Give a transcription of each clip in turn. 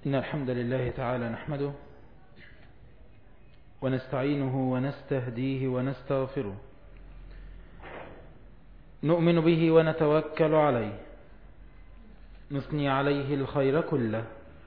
إن الحمد لله تعالى نحمده ونستعينه ونستهديه ونستغفره نؤمن به ونتوكل عليه نثني عليه الخير كله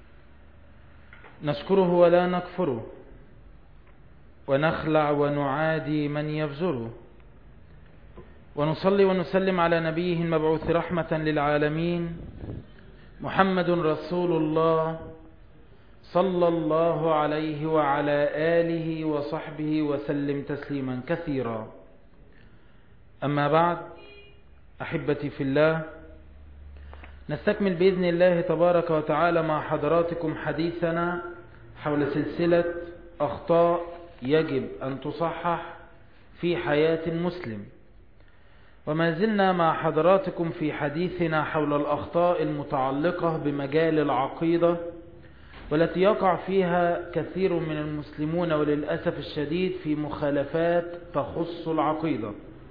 نشكره ولا نكفره ونخلع ونعادي من يفجره ونصلي ونسلم على نبيه المبعوث رحمة للعالمين محمد رسول الله صلى الله عليه وعلى آله وصحبه وسلم تسليما كثيرا أما بعد أحبتي في الله نستكمل بإذن الله تبارك وتعالى مع حضراتكم حديثنا حول سلسلة أخطاء يجب أن تصحح في حياة المسلم وما زلنا مع حضراتكم في حديثنا حول الأخطاء المتعلقة بمجال العقيدة والتي يقع فيها كثير من المسلمون وللأسف الشديد في مخالفات تخص العقيدة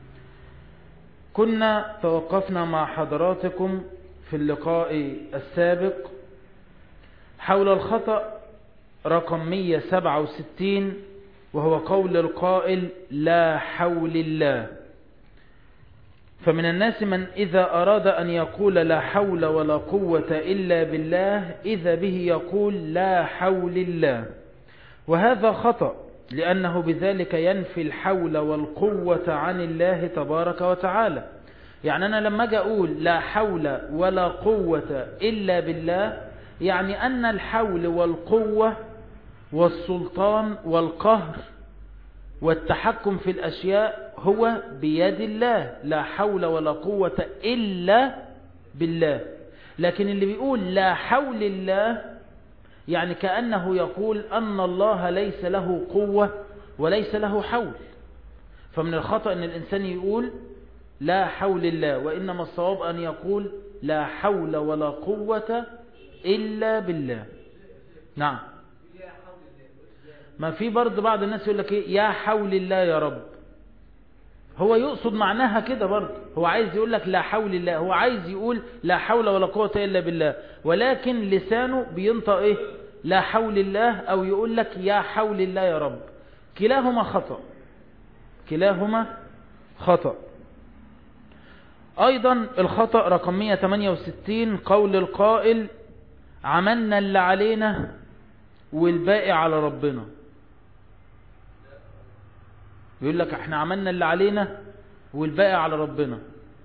كنا توقفنا مع حضراتكم في اللقاء السابق حول الخطأ رقم 167 وهو قول القائل لا حول الله فمن الناس من إذا أراد أن يقول لا حول ولا قوة إلا بالله إذا به يقول لا حول الله وهذا خطأ لأنه بذلك ينفي الحول والقوة عن الله تبارك وتعالى يعني أنا لما أجي أقول لا حول ولا قوة إلا بالله يعني أن الحول والقوة والسلطان والقهر والتحكم في الأشياء هو بيد الله لا حول ولا قوة إلا بالله لكن اللي بيقول لا حول الله يعني كأنه يقول أن الله ليس له قوة وليس له حول فمن الخطأ أن الإنسان يقول لا حول الله وإنما الصواب أن يقول لا حول ولا قوة إلا بالله نعم ما في برضه بعض الناس يقول لك ايه يا حول الله يا رب هو يقصد معناها كده برضه هو عايز يقول لك لا حول الله هو عايز يقول لا حول ولا قوة إلا بالله ولكن لسانه بينطق ايه لا حول الله او يقول لك يا حول الله يا رب كلاهما خطأ كلاهما خطأ ايضا الخطأ رقم 168 قول القائل عملنا اللي علينا والباقي على ربنا يقول لك احنا عملنا اللي علينا والباقي على ربنا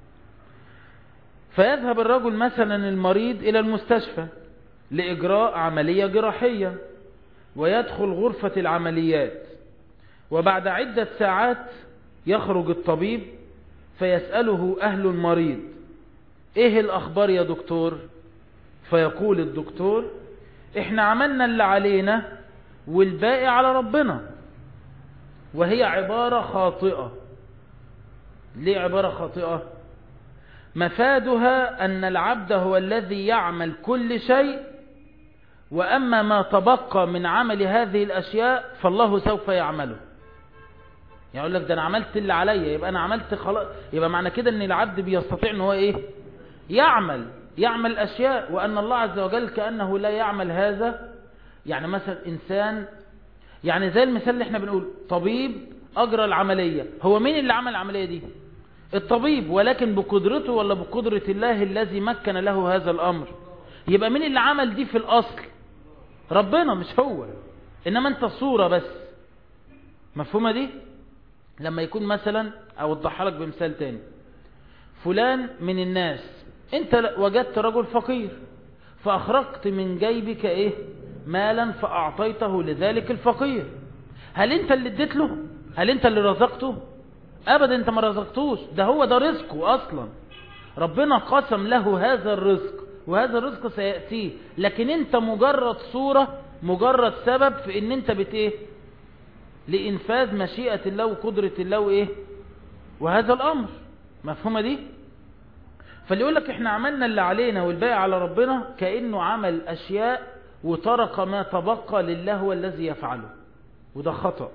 فيذهب الرجل مثلا المريض الى المستشفى لإجراء عملية جراحية ويدخل غرفة العمليات وبعد عدة ساعات يخرج الطبيب فيسأله أهل المريض ايه الأخبار يا دكتور فيقول الدكتور احنا عملنا اللي علينا والباقي على ربنا وهي عبارة خاطئة ليه عبارة خاطئة مفادها أن العبد هو الذي يعمل كل شيء وأما ما تبقى من عمل هذه الأشياء فالله سوف يعمله يعني يقول لك ده أنا عملت اللي عليا يبقى أنا عملت خلاص يبقى معنى كده أن العبد بيستطيع أن هو إيه يعمل يعمل أشياء وأن الله عز وجل كأنه لا يعمل هذا يعني مثلا إنسان يعني زي المثال اللي احنا بنقول طبيب أجرى العملية هو مين اللي عمل العملية دي الطبيب ولكن بقدرته ولا بقدرة الله الذي مكن له هذا الأمر يبقى مين اللي عمل دي في الأصل ربنا مش هو إنما أنت صورة بس مفهومة دي لما يكون مثلا أوضحها لك بمثال تاني فلان من الناس انت وجدت رجل فقير فأخرجت من جيبك ايه مالا فأعطيته لذلك الفقير هل انت اللي اديت له هل انت اللي رزقته ابدا انت ما رزقتوش ده هو ده رزقه اصلا ربنا قسم له هذا الرزق وهذا الرزق سيأتيه لكن انت مجرد صورة مجرد سبب في ان انت بت ايه لإنفاذ مشيئة الله وقدرة الله وايه وهذا الامر مفهومة دي فاللي يقول لك احنا عملنا اللي علينا والباقي على ربنا كأنه عمل أشياء وترك ما تبقى لله هو الذي يفعله وده خطأ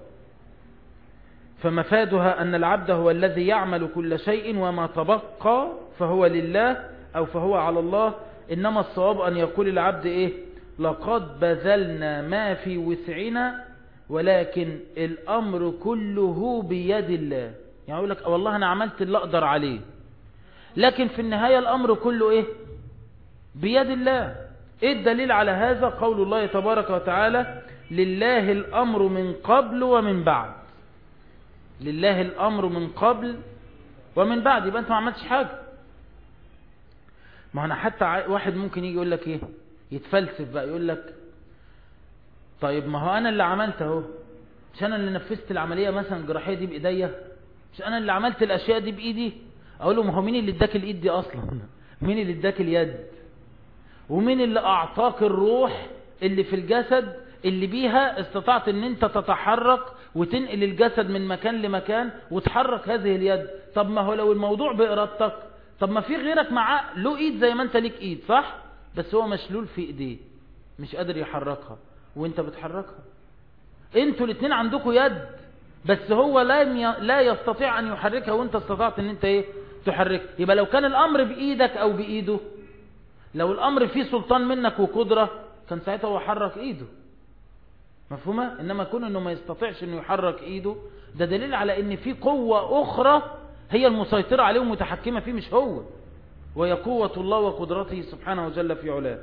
فمفادها أن العبد هو الذي يعمل كل شيء وما تبقى فهو لله أو فهو على الله إنما الصواب أن يقول العبد إيه لقد بذلنا ما في وسعنا ولكن الأمر كله بيد الله يعني يقول لك والله أنا عملت اللي أقدر عليه لكن في النهاية الأمر كله إيه بيد الله إيه الدليل على هذا قول الله تبارك وتعالى لله الأمر من قبل ومن بعد لله الأمر من قبل ومن بعد يبقى أنت ما عملتش حاجة ما أنا حتى واحد ممكن يجي يقول لك إيه يتفلسف بقى يقول لك طيب ما هو أنا اللي عملت اهو مش أنا اللي نفذت العملية مثلا الجراحية دي بإيديا مش أنا اللي عملت الأشياء دي بإيدي أقول له ما هو مين اللي اداك الإيد دي أصلا مين اللي اداك اليد ومين اللي أعطاك الروح اللي في الجسد اللي بيها استطعت ان انت تتحرك وتنقل الجسد من مكان لمكان وتحرك هذه اليد طب ما هو لو الموضوع بإرادتك طب ما في غيرك معاه له ايد زي ما انت ليك ايد صح بس هو مشلول في ايديه مش قادر يحركها وانت بتحركها انتوا الاثنين عندكم يد بس هو لا لا يستطيع ان يحركها وانت استطعت ان انت ايه تحركها يبقى لو كان الامر بايدك او بايده لو الامر فيه سلطان منك وقدرة كان ساعتها هو حرك ايده مفهومة انما كون انه ما يستطيعش انه يحرك ايده ده دليل على ان في قوة اخرى هي المسيطرة عليه ومتحكمة فيه مش هو وهي قوة الله وقدرته سبحانه وجل في علاه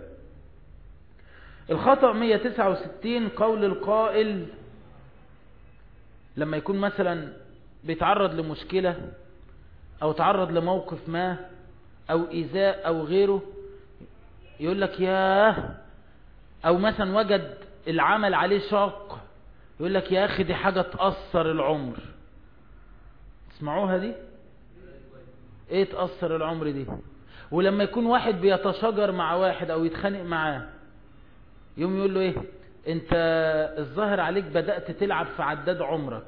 الخطأ 169 قول القائل لما يكون مثلا بيتعرض لمشكلة او تعرض لموقف ما او ايذاء او غيره يقول لك ياه او مثلا وجد العمل عليه شاق يقول لك يا اخي دي حاجة تأثر العمر تسمعوها دي ايه تأثر العمر دي ولما يكون واحد بيتشاجر مع واحد او يتخانق معاه يوم يقول له ايه انت الظاهر عليك بدأت تلعب في عداد عمرك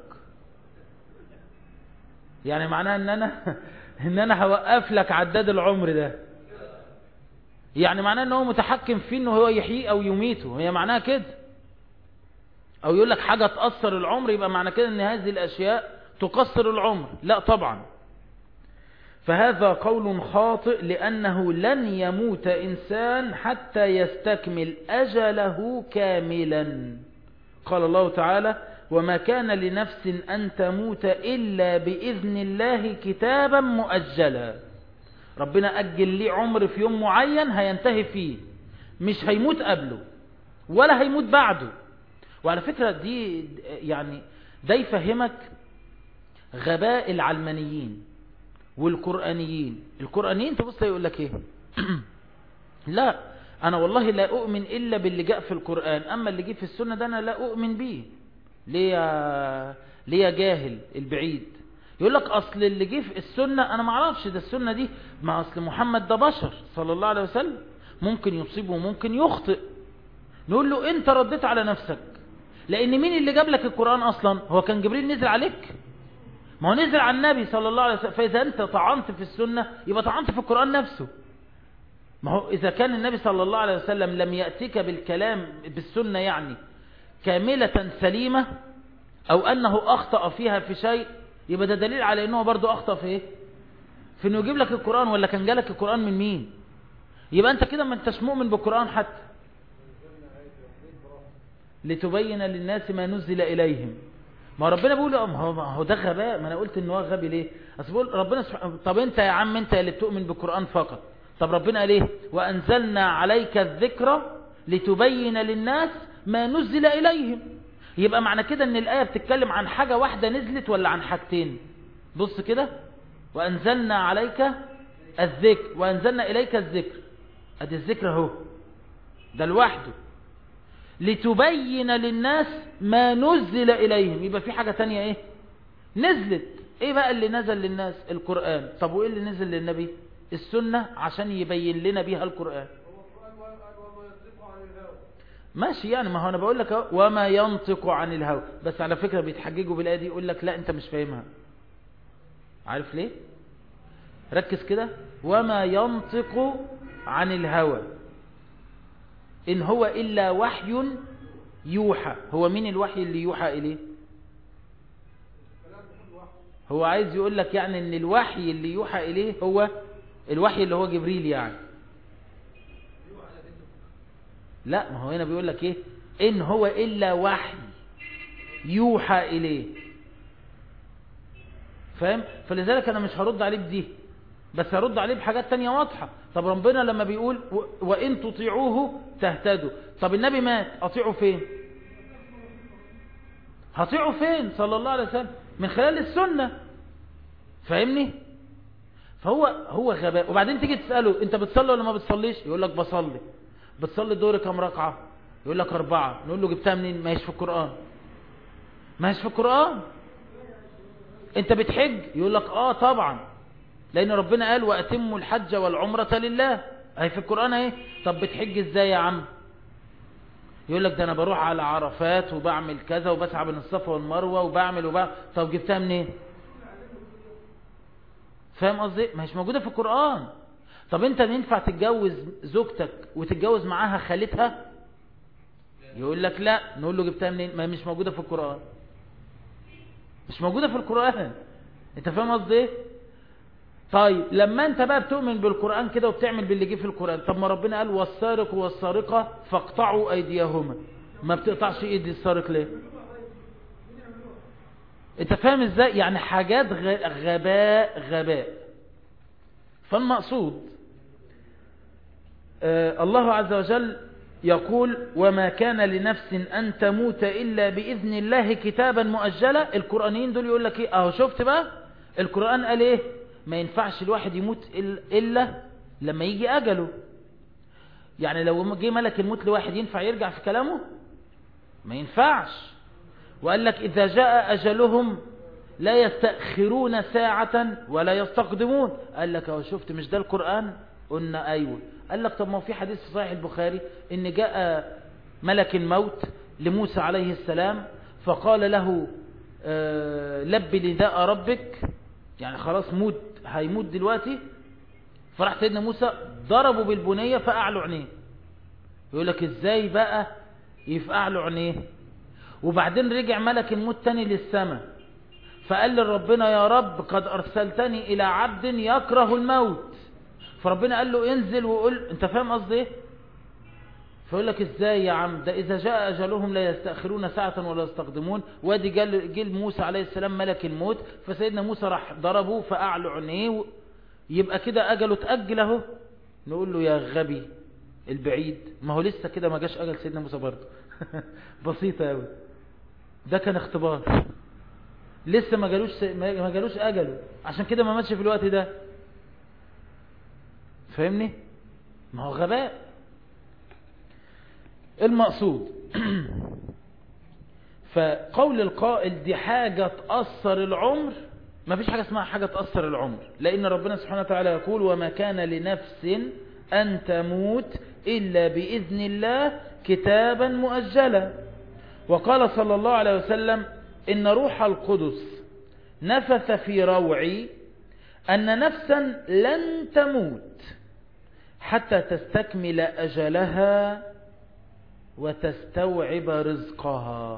يعني معناها ان انا ان انا هوقف لك عداد العمر ده يعني معناه ان هو متحكم فيه انه هو يحييه او يميته هي معناها كده او يقول لك حاجة تأثر العمر يبقى معنى كده ان هذه الاشياء تقصر العمر لا طبعا فهذا قول خاطئ لأنه لن يموت إنسان حتى يستكمل أجله كاملا قال الله تعالى وما كان لنفس أن تموت إلا بإذن الله كتابا مؤجلا ربنا أجل لي عمر في يوم معين هينتهي فيه مش هيموت قبله ولا هيموت بعده وعلى فكرة دي يعني ده يفهمك غباء العلمانيين والقرآنيين القرآنيين تبص يقول لك ايه لا انا والله لا اؤمن الا باللي جاء في القرآن اما اللي جه في السنة ده انا لا اؤمن به ليه يا ليه يا جاهل البعيد يقول لك اصل اللي جه في السنة انا ما اعرفش ده السنة دي ما اصل محمد ده بشر صلى الله عليه وسلم ممكن يصيب وممكن يخطئ نقول له انت رديت على نفسك لان مين اللي جاب لك القرآن اصلا هو كان جبريل نزل عليك ما هو نزل على النبي صلى الله عليه وسلم فإذا أنت طعنت في السنة يبقى طعنت في القرآن نفسه ما هو إذا كان النبي صلى الله عليه وسلم لم يأتيك بالكلام بالسنة يعني كاملة سليمة أو أنه أخطأ فيها في شيء يبقى ده دليل على أنه برضو أخطأ في إيه في أنه يجيب لك القرآن ولا كان جالك القرآن من مين يبقى أنت كده ما أنتش مؤمن بالقرآن حتى لتبين للناس ما نزل إليهم ما ربنا بيقول ما هو ما هو ده غباء ما انا قلت ان هو غبي ليه اصل بيقول ربنا سبحانه طب انت يا عم انت اللي بتؤمن بالقران فقط طب ربنا قال ايه وانزلنا عليك الذكر لتبين للناس ما نزل اليهم يبقى معنى كده ان الايه بتتكلم عن حاجه واحده نزلت ولا عن حاجتين بص كده وانزلنا عليك الذكر وانزلنا اليك الذكر ادي الذكر اهو ده لوحده لتبين للناس ما نزل إليهم يبقى في حاجة تانية ايه نزلت ايه بقى اللي نزل للناس القرآن طب وايه اللي نزل للنبي السنة عشان يبين لنا بيها القرآن ماشي يعني ما هو انا بقول لك وما ينطق عن الهوى بس على فكرة بيتحججوا بالآية دي يقول لك لا انت مش فاهمها عارف ليه ركز كده وما ينطق عن الهوى إن هو إلا وحي يوحى هو مين الوحي اللي يوحى إليه هو عايز يقول لك يعني ان الوحي اللي يوحى إليه هو الوحي اللي هو جبريل يعني لا ما هو هنا بيقول لك ايه ان هو الا وحي يوحى اليه فاهم فلذلك انا مش هرد عليه بدي بس هرد عليه بحاجات تانية واضحة طب ربنا لما بيقول وان تطيعوه تهتدوا طب النبي مات اطيعه فين هطيعه فين صلى الله عليه وسلم من خلال السنة فاهمني فهو هو غباء وبعدين تيجي تسأله انت بتصلي ولا ما بتصليش يقول لك بصلي بتصلي الدور كم ركعة يقول لك أربعة نقول له جبتها منين ما هيش في القرآن ما هيش في القرآن انت بتحج يقول لك اه طبعا لان ربنا قال واتموا الحج والعمرة لله اهي في القرآن اهي طب بتحج ازاي يا عم يقول لك ده انا بروح على عرفات وبعمل كذا وبسعى بين الصفا والمروة وبعمل وبعمل طب جبتها منين فاهم قصدي ما هيش موجودة في القرآن طب انت ينفع تتجوز زوجتك وتتجوز معاها خالتها يقول لك لا نقول له جبتها منين ما مش موجودة في القرآن مش موجودة في القرآن انت فاهم قصدي ايه طيب لما انت بقى بتؤمن بالقرآن كده وبتعمل باللي جه في القرآن طب ما ربنا قال والسارق والسارقة فاقطعوا ايديهما ما بتقطعش ايدي السارق ليه انت فاهم ازاي يعني حاجات غباء غباء فالمقصود آه الله عز وجل يقول وما كان لنفس أن تموت إلا بإذن الله كتابا مؤجلا القرآنيين دول يقول لك إيه أهو شفت بقى القرآن قال إيه ما ينفعش الواحد يموت إلا لما يجي أجله يعني لو جه ملك الموت لواحد ينفع يرجع في كلامه ما ينفعش وقال لك إذا جاء أجلهم لا يستأخرون ساعة ولا يستقدمون قال لك أهو شفت مش ده القرآن قلنا أيوه قال لك طب ما في حديث في صحيح البخاري ان جاء ملك الموت لموسى عليه السلام فقال له لب نداء ربك يعني خلاص موت هيموت دلوقتي فراح سيدنا موسى ضربه بالبنية فقع له عينيه يقول لك ازاي بقى يفقع له عينيه وبعدين رجع ملك الموت تاني للسماء فقال لربنا يا رب قد أرسلتني إلى عبد يكره الموت فربنا قال له انزل وقول انت فاهم قصدي ايه فيقول لك ازاي يا عم ده اذا جاء اجلهم لا يستأخرون ساعة ولا يستقدمون وادي جل, جل موسى عليه السلام ملك الموت فسيدنا موسى راح ضربه فأعلى عينيه يبقى كده اجله تأجل اهو نقول له يا غبي البعيد ما هو لسه كده ما جاش اجل سيدنا موسى برضه بسيطة قوي ده كان اختبار لسه ما جالوش ما جالوش اجله عشان كده ما ماتش في الوقت ده فاهمني ما هو غباء المقصود فقول القائل دي حاجة تأثر العمر ما فيش حاجة اسمها حاجة تأثر العمر لأن ربنا سبحانه وتعالى يقول وما كان لنفس أن تموت إلا بإذن الله كتابا مؤجلا وقال صلى الله عليه وسلم إن روح القدس نفث في روعي أن نفسا لن تموت حتى تستكمل أجلها وتستوعب رزقها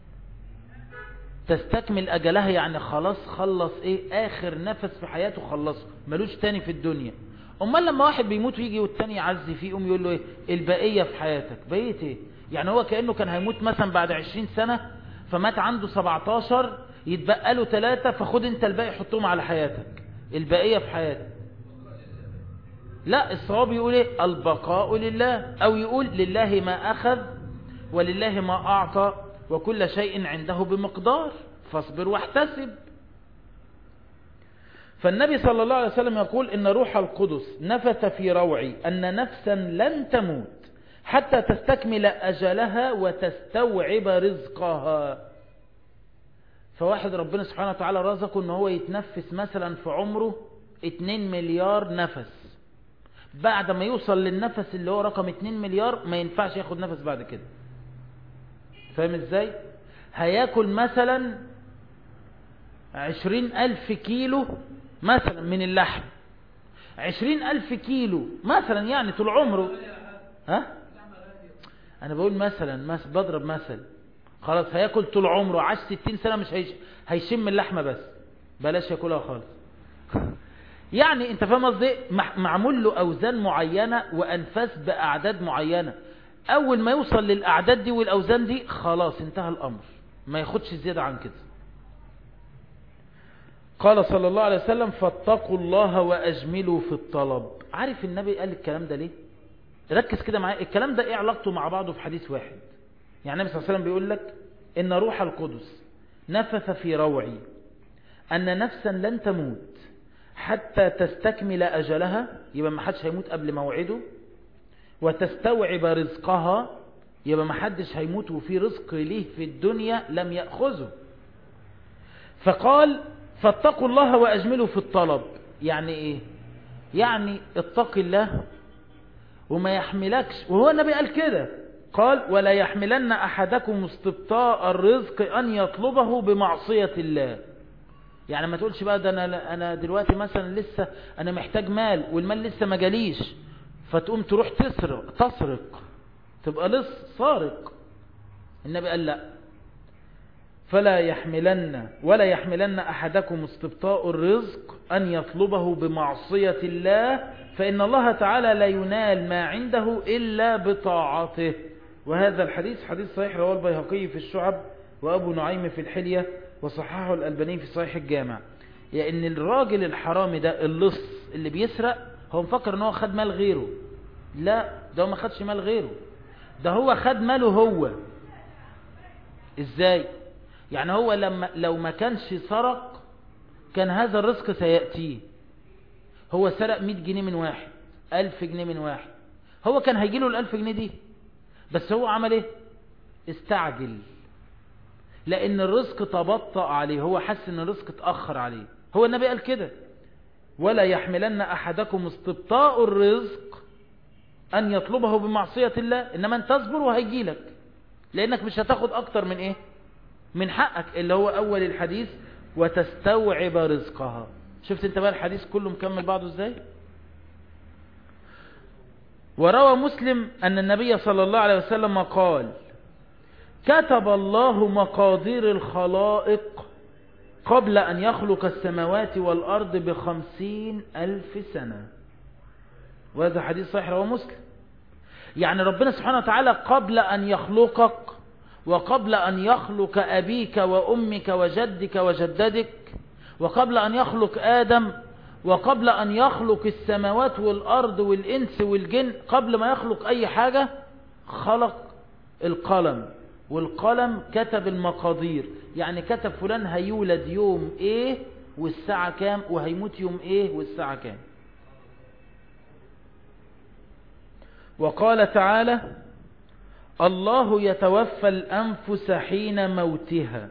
تستكمل أجلها يعني خلاص خلص إيه آخر نفس في حياته خلصه ملوش تاني في الدنيا أمال لما واحد بيموت ويجي والتاني يعزي فيه يقوم يقول له إيه البقية في حياتك بقية إيه يعني هو كأنه كان هيموت مثلا بعد 20 سنة فمات عنده 17 يتبقى له 3 فخد انت الباقي حطهم على حياتك البقية في حياتك لا الصواب يقول ايه البقاء لله او يقول لله ما اخذ ولله ما اعطى وكل شيء عنده بمقدار فاصبر واحتسب فالنبي صلى الله عليه وسلم يقول ان روح القدس نفث في روعي ان نفسا لن تموت حتى تستكمل اجلها وتستوعب رزقها فواحد ربنا سبحانه وتعالى رزقه ان هو يتنفس مثلا في عمره 2 مليار نفس بعد ما يوصل للنفس اللي هو رقم 2 مليار ما ينفعش ياخد نفس بعد كده فاهم ازاي هياكل مثلا 20 ألف كيلو مثلا من اللحم 20 ألف كيلو مثلا يعني طول عمره ها انا بقول مثلا مس بضرب مثل خلاص هياكل طول عمره عاش 60 سنة مش هيش هيشم اللحمة بس بلاش ياكلها خالص يعني انت فاهم قصدي معمول له اوزان معينة وانفاس باعداد معينة اول ما يوصل للاعداد دي والاوزان دي خلاص انتهى الامر ما ياخدش زيادة عن كده قال صلى الله عليه وسلم فاتقوا الله واجملوا في الطلب عارف النبي قال الكلام ده ليه ركز كده معايا الكلام ده ايه علاقته مع بعضه في حديث واحد يعني النبي صلى الله عليه وسلم بيقول لك ان روح القدس نفث في روعي ان نفسا لن تموت حتى تستكمل اجلها يبقى ما حدش هيموت قبل موعده وتستوعب رزقها يبقى ما حدش هيموت وفي رزق ليه في الدنيا لم يأخذه فقال فاتقوا الله وأجملوا في الطلب يعني ايه يعني اتق الله وما يحملكش وهو النبي قال كده قال ولا يحملن أحدكم استبطاء الرزق أن يطلبه بمعصية الله يعني ما تقولش بقى ده أنا, أنا دلوقتي مثلا لسه أنا محتاج مال والمال لسه ما جاليش فتقوم تروح تسرق تسرق تبقى لص سارق النبي قال لا فلا يحملن ولا يحملن أحدكم استبطاء الرزق أن يطلبه بمعصية الله فإن الله تعالى لا ينال ما عنده إلا بطاعته وهذا الحديث حديث صحيح رواه البيهقي في الشعب وأبو نعيم في الحلية وصححه الألباني في صحيح الجامع يعني الراجل الحرامي ده اللص اللي بيسرق هو مفكر ان هو خد مال غيره لا ده هو ما خدش مال غيره ده هو خد ماله هو ازاي يعني هو لما لو ما كانش سرق كان هذا الرزق سيأتيه هو سرق 100 جنيه من واحد 1000 جنيه من واحد هو كان هيجيله ال 1000 جنيه دي بس هو عمل ايه استعجل لان الرزق تبطأ عليه هو حس ان الرزق اتأخر عليه هو النبي قال كده ولا يحملن احدكم استبطاء الرزق ان يطلبه بمعصية الله انما ان تصبر وهيجي لك لانك مش هتاخد اكتر من ايه من حقك اللي هو اول الحديث وتستوعب رزقها شفت انت بقى الحديث كله مكمل بعضه ازاي وروى مسلم ان النبي صلى الله عليه وسلم قال كتب الله مقادير الخلائق قبل أن يخلق السماوات والأرض بخمسين ألف سنة وهذا حديث صحيح رواه مسلم يعني ربنا سبحانه وتعالى قبل أن يخلقك وقبل أن يخلق أبيك وأمك وجدك وجددك وقبل أن يخلق آدم وقبل أن يخلق السماوات والأرض والإنس والجن قبل ما يخلق أي حاجة خلق القلم والقلم كتب المقادير يعني كتب فلان هيولد يوم ايه والساعة كام وهيموت يوم ايه والساعة كام وقال تعالى الله يتوفى الأنفس حين موتها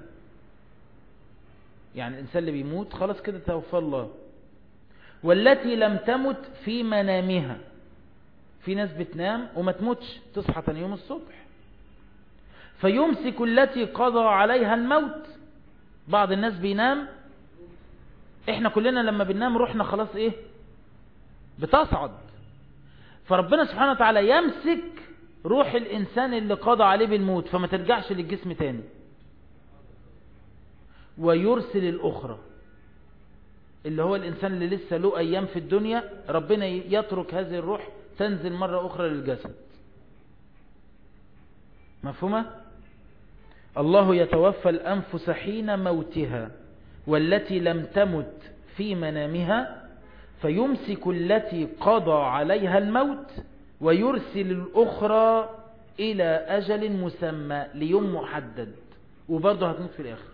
يعني الإنسان اللي بيموت خلاص كده توفى الله والتي لم تمت في منامها في ناس بتنام وما تموتش تصحى تاني يوم الصبح فيمسك التي قضى عليها الموت بعض الناس بينام احنا كلنا لما بننام روحنا خلاص ايه بتصعد فربنا سبحانه وتعالى يمسك روح الانسان اللي قضى عليه بالموت فما ترجعش للجسم تاني ويرسل الاخرى اللي هو الانسان اللي لسه له ايام في الدنيا ربنا يترك هذه الروح تنزل مرة اخرى للجسد مفهومة الله يتوفى الأنفس حين موتها والتي لم تمت في منامها فيمسك التي قضى عليها الموت ويرسل الأخرى إلى أجل مسمى ليوم محدد وبرضه هتموت في الآخر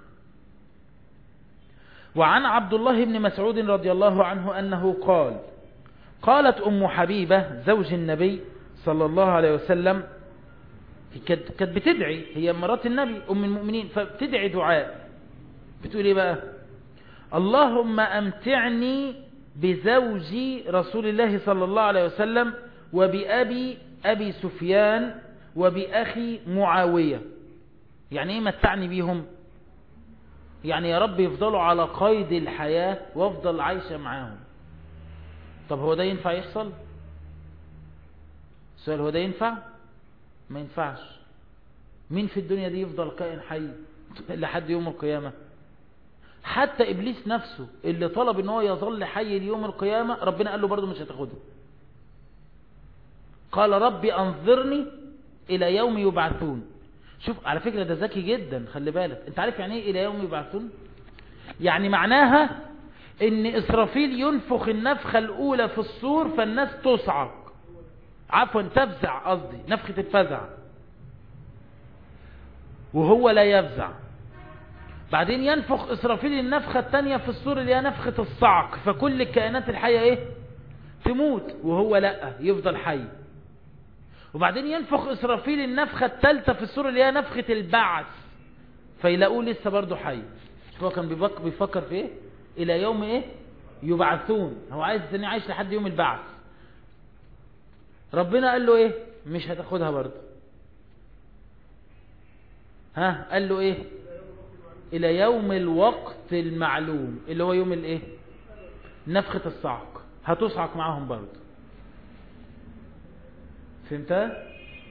وعن عبد الله بن مسعود رضي الله عنه أنه قال قالت أم حبيبة زوج النبي صلى الله عليه وسلم كانت بتدعي هي مرات النبي أم المؤمنين فبتدعي دعاء بتقول ايه بقى اللهم أمتعني بزوجي رسول الله صلى الله عليه وسلم وبأبي أبي سفيان وبأخي معاوية يعني ايه متعني بيهم يعني يا رب يفضلوا على قيد الحياة وافضل عايشة معاهم طب هو ده ينفع يحصل السؤال هو ده ينفع ما ينفعش مين في الدنيا دي يفضل كائن حي لحد يوم القيامة حتى إبليس نفسه اللي طلب ان هو يظل حي ليوم القيامة ربنا قال له برضه مش هتاخده قال ربي أنظرني إلى يوم يبعثون شوف على فكرة ده ذكي جدا خلي بالك انت عارف يعني ايه إلى يوم يبعثون يعني معناها ان إسرافيل ينفخ النفخة الأولى في الصور فالناس تصعق عفوا تفزع قصدي نفخة الفزع وهو لا يفزع بعدين ينفخ إسرافيل النفخة الثانية في الصور اللي هي نفخة الصعق فكل الكائنات الحية ايه تموت وهو لا يفضل حي وبعدين ينفخ إسرافيل النفخة الثالثة في الصورة اللي هي نفخة البعث فيلاقوه لسه برضه حي هو كان بيفكر في ايه الى يوم ايه يبعثون هو عايز ان عايش لحد يوم البعث ربنا قال له ايه مش هتاخدها برضه ها قال له ايه الى يوم الوقت المعلوم اللي هو يوم الايه نفخة الصعق هتصعق معاهم برضه فهمتها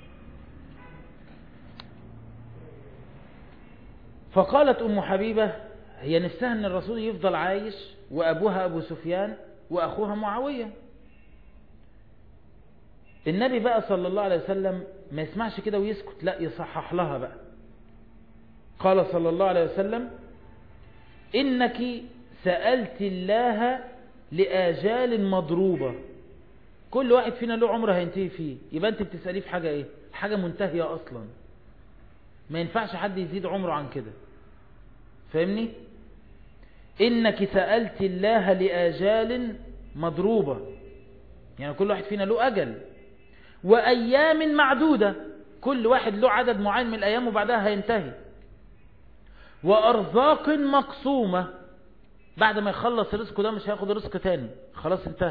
فقالت ام حبيبة هي نفسها ان الرسول يفضل عايش وابوها ابو سفيان واخوها معاوية النبي بقى صلى الله عليه وسلم ما يسمعش كده ويسكت لا يصحح لها بقى قال صلى الله عليه وسلم إنك سألت الله لآجال مضروبة كل واحد فينا له عمر هينتهي فيه يبقى أنت بتسأليه في حاجة إيه حاجة منتهية أصلا ما ينفعش حد يزيد عمره عن كده فاهمني إنك سألت الله لآجال مضروبة يعني كل واحد فينا له أجل وأيام معدودة كل واحد له عدد معين من الأيام وبعدها هينتهي وأرزاق مقسومة بعد ما يخلص رزقه ده مش هياخد رزق تاني خلاص انتهى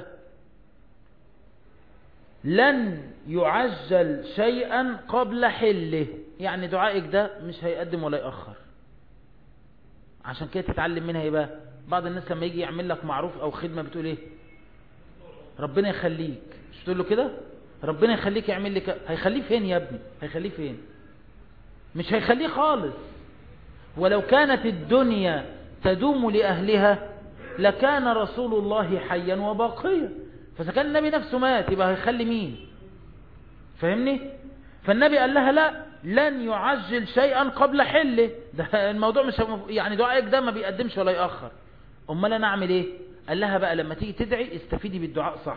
لن يعجل شيئا قبل حله يعني دعائك ده مش هيقدم ولا يأخر عشان كده تتعلم منها ايه بقى بعض الناس لما يجي يعمل لك معروف او خدمة بتقول ايه ربنا يخليك مش تقول له كده ربنا يخليك يعمل لك هيخليه فين يا ابني هيخليه فين مش هيخليه خالص ولو كانت الدنيا تدوم لأهلها لكان رسول الله حيا وباقيا فإذا كان النبي نفسه مات يبقى هيخلي مين فاهمني فالنبي قال لها لا لن يعجل شيئا قبل حله ده الموضوع مش يعني دعائك ده ما بيقدمش ولا يأخر امال انا اعمل ايه قال لها بقى لما تيجي تدعي استفيدي بالدعاء صح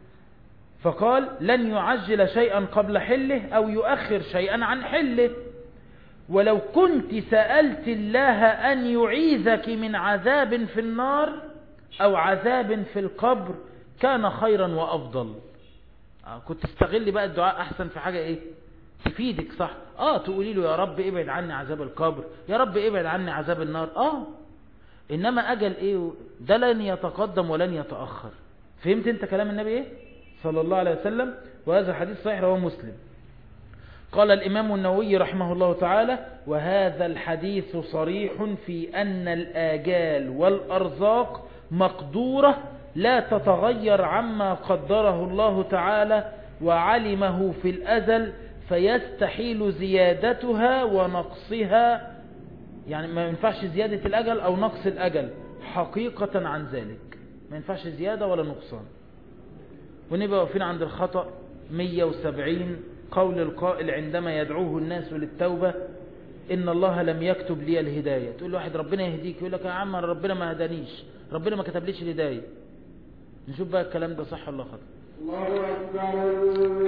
فقال لن يعجل شيئا قبل حله او يؤخر شيئا عن حله ولو كنت سألت الله أن يعيذك من عذاب في النار أو عذاب في القبر كان خيرا وأفضل آه كنت تستغل بقى الدعاء أحسن في حاجة إيه تفيدك صح آه تقولي له يا رب ابعد عني عذاب القبر يا رب ابعد عني عذاب النار آه إنما أجل إيه ده لن يتقدم ولن يتأخر فهمت أنت كلام النبي إيه صلى الله عليه وسلم وهذا حديث صحيح رواه مسلم قال الإمام النووي رحمه الله تعالى وهذا الحديث صريح في أن الآجال والأرزاق مقدورة لا تتغير عما قدره الله تعالى وعلمه في الأزل فيستحيل زيادتها ونقصها يعني ما ينفعش زيادة الأجل أو نقص الأجل حقيقة عن ذلك ما ينفعش زيادة ولا نقصان ونبقى واقفين عند الخطأ 170 قول القائل عندما يدعوه الناس للتوبة إن الله لم يكتب لي الهداية تقول له واحد ربنا يهديك يقول لك يا عم ربنا ما هدانيش ربنا ما كتبليش الهداية نشوف بقى الكلام ده صح ولا خطأ الله أكبر